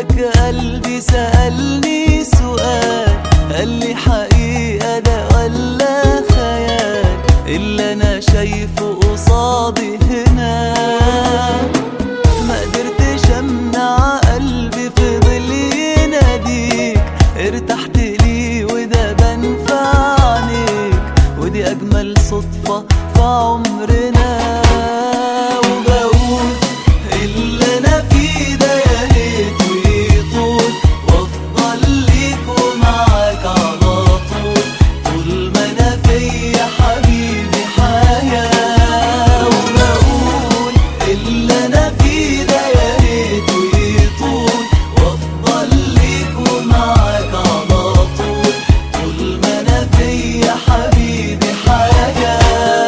لك قلبي سألني سؤال قال لي حقيقة ده ولا خيال اللي أنا شايفه قصادي هنا ما قدرتش أمنع قلبي فضل يناديك ارتحت لي وده بان في عينيك ودي أجمل صدفة في عمرنا وبقول اللي أنا فيه ده يا ريت ويطول وأفضل ليك ومعاك على طول طول ما أنا فيا حبيبي حياة وبقول اللي أنا فيه ده يا ريت ويطول وأفضل ليك ومعاك على طول طول ما أنا فيا حبيبي حياة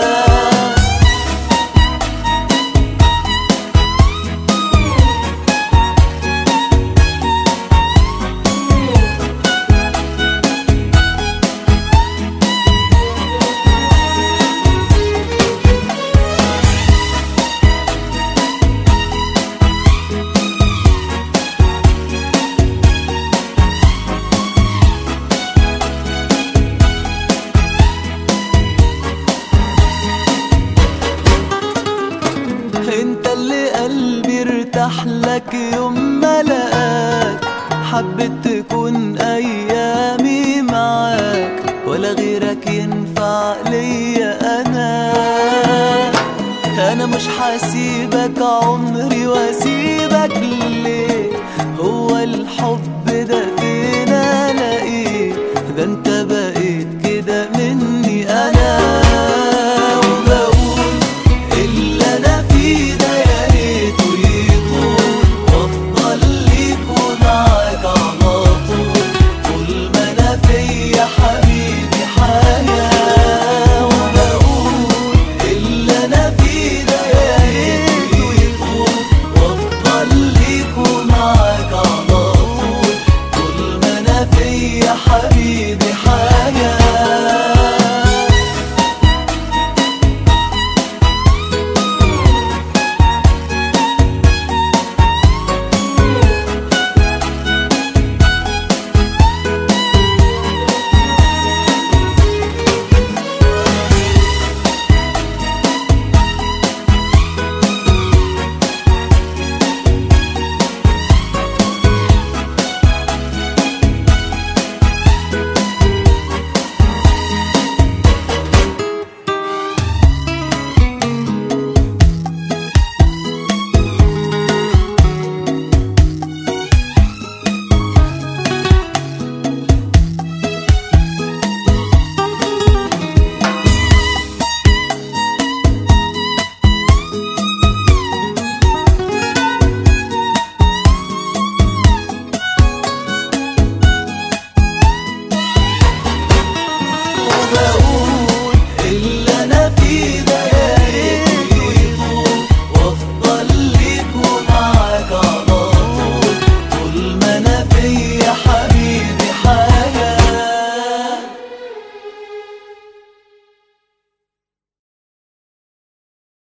انت اللي قلبي ارتاح لك يوم ما لقاك حبيت تكون ايامي معاك ولا غيرك ينفع ليا انا انا مش حسيبك عمري واسيبك ليه هو الحب ده فين